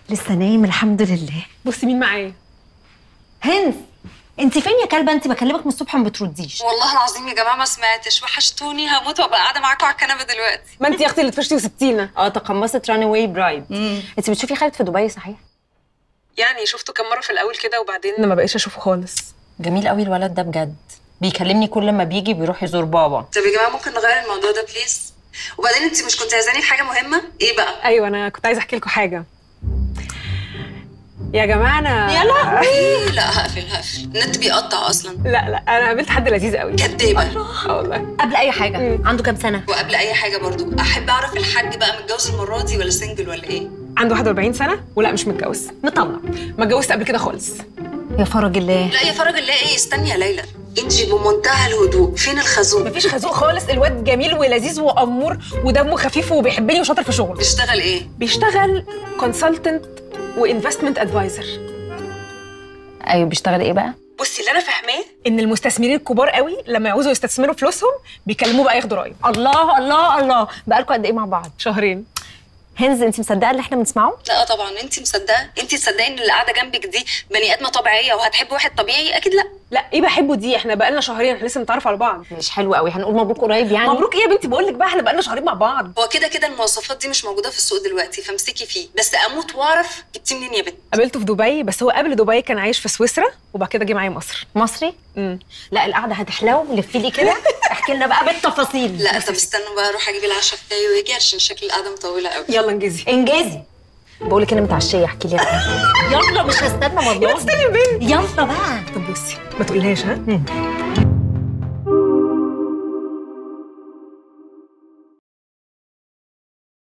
لسه نايم الحمد لله بصي مين معايا هند انت فين يا كلبه انت بكلمك من الصبح ما بترديش والله العظيم يا جماعه ما سمعتش وحشتوني هموت وابقى قاعده معاكم على الكنبه دلوقتي ما انت يا اختي اللي اتفشتي وسبتينا اه تقمصت ران اواي برايد انت بتشوفي خالد في دبي صحيح يعني شفته كم مره في الاول كده وبعدين انا ما بقيش اشوفه خالص جميل قوي الولد ده بجد بيكلمني كل ما بيجي بيروح يزور بابا طب يا جماعه ممكن نغير الموضوع ده بليز وبعدين انت مش كنت عايزاني في حاجه مهمه ايه بقى ايوه انا كنت عايزه احكي لكم حاجه يا جماعه انا يا لهوي لا هقفل هقفل النت بيقطع اصلا لا لا انا قابلت حد لذيذ قوي كدابه اه والله قبل اي حاجه مم. عنده كام سنه وقبل اي حاجه برضو احب اعرف الحاج بقى متجوز المره دي ولا سنجل ولا ايه عنده 41 سنه ولا مش متجوز مطلع ما اتجوزت قبل كده خالص يا فرج الله لا يا فرج الله ايه استني يا ليلى انجي بمنتهى الهدوء فين الخازوق مفيش خازوق خالص الواد جميل ولذيذ وامور ودمه خفيف وبيحبني وشاطر في شغله بيشتغل ايه بيشتغل كونسلتنت وانفستمنت ادفايزر ايوه بيشتغل ايه بقى بصي اللي انا فاهماه ان المستثمرين الكبار قوي لما يعوزوا يستثمروا فلوسهم بيكلموه بقى ياخدوا رايه الله الله الله بقالكم قد ايه مع بعض شهرين هنز انت مصدقه اللي احنا بنسمعه لا طبعا انت مصدقه انت تصدقي ان اللي قاعده جنبك دي بني ادمه طبيعيه وهتحب واحد طبيعي اكيد لا لا ايه بحبه دي احنا بقالنا شهرين احنا لسه بنتعرف على بعض مش حلو قوي هنقول مبروك قريب يعني مبروك ايه يا بنتي بقول لك بقى احنا بقالنا شهرين مع بعض هو كده كده المواصفات دي مش موجوده في السوق دلوقتي فامسكي فيه بس اموت واعرف جبتيه منين يا بنت قابلته في دبي بس هو قبل دبي كان عايش في سويسرا وبعد كده جه معايا مصر مصري امم لا القعده هتحلو لفي لي كده احكي لنا بقى بالتفاصيل لا طب استنوا بقى اروح اجيب العشاء بتاعي ويجي عشان شكل القعده مطوله قوي يلا انجزي انجازي بقول لك انا متعشيه احكي لي يلا مش هستنى والله استني يا بنت يلا بقى طب بصي ما تقولهاش ها